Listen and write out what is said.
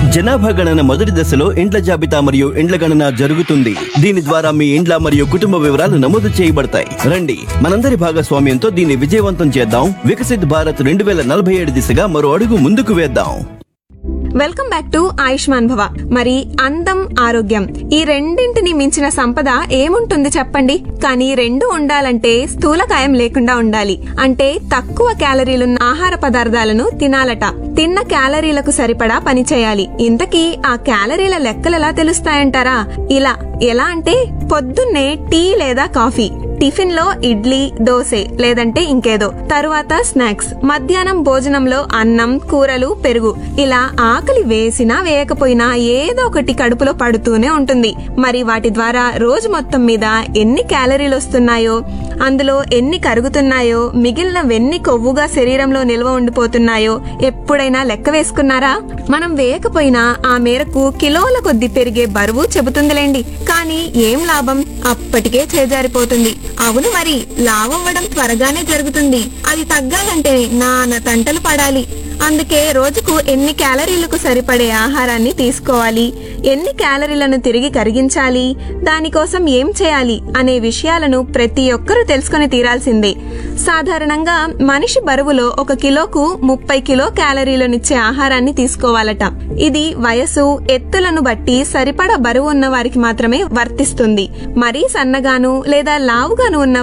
జనాభా గణన మొదటి దశలో ఇండ్ల జాబితా మరియు ఇండ్ల గణన జరుగుతుంది దీని ద్వారా మీ ఇండ్ల మరియు కుటుంబ వివరాలు నమోదు చేయబడతాయి రండి మనందరి భాగస్వామ్యంతో దీన్ని విజయవంతం చేద్దాం వికసిత్ భారత్ రెండు వేల నలభై ఏడు దిశగా మరో అడుగు ముందుకు వేద్దాం వెల్కమ్ బ్యాక్ టు ఆయుష్మాన్ భవ మరి అందం ఆరోగ్యం ఈ రెండింటిని మించిన సంపద ఏముంటుంది చెప్పండి కానీ రెండు ఉండాలంటే స్థూలకాయం లేకుండా ఉండాలి అంటే తక్కువ క్యాలరీలున్న ఆహార పదార్థాలను తినాలట తిన్న క్యాలరీలకు సరిపడా పని చేయాలి ఇంతకీ ఆ క్యాలరీల లెక్కలెలా తెలుస్తాయంటారా ఇలా ఎలా అంటే పొద్దున్నే టీ లేదా కాఫీ టిఫిన్ లో ఇడ్లీ దోసె లేదంటే ఇంకేదో తరువాత స్నాక్స్ మధ్యాహ్నం భోజనంలో అన్నం కూరలు పెరుగు ఇలా ఆకలి వేసినా వేయకపోయినా ఏదో ఒకటి కడుపులో పడుతూనే ఉంటుంది మరి వాటి ద్వారా రోజు మొత్తం మీద ఎన్ని క్యాలరీలు వస్తున్నాయో అందులో ఎన్ని కరుగుతున్నాయో మిగిలినవెన్ని కొవ్వుగా శరీరంలో నిల్వ ఉండిపోతున్నాయో ఎప్పుడైనా లెక్క వేసుకున్నారా మనం వేయకపోయినా ఆ మేరకు కిలోల కొద్ది పెరిగే బరువు చెబుతుందిలేండి కానీ ఏం లాభం అప్పటికే చేజారిపోతుంది అవును మరి లావవ్వడం త్వరగానే జరుగుతుంది అది తగ్గాలంటే నాన్న తంటలు పడాలి అందుకే రోజుకు ఎన్ని క్యాలరీలకు సరిపడే ఆహారాన్ని తీసుకోవాలి ఎన్ని క్యాలరీలను తిరిగి కరిగించాలి దానికోసం ఏం చేయాలి అనే విషయాలను ప్రతి ఒక్కరూ తెలుసుకుని తీరాల్సిందే సాధారణంగా మనిషి బరువులో ఒక కిలోకు ముప్పై కిలో క్యాలరీలనిచ్చే ఆహారాన్ని తీసుకోవాలట ఇది వయసు ఎత్తులను బట్టి సరిపడా బరువు ఉన్న వారికి మాత్రమే వర్తిస్తుంది మరీ సన్నగాను లేదా లావుగాను ఉన్న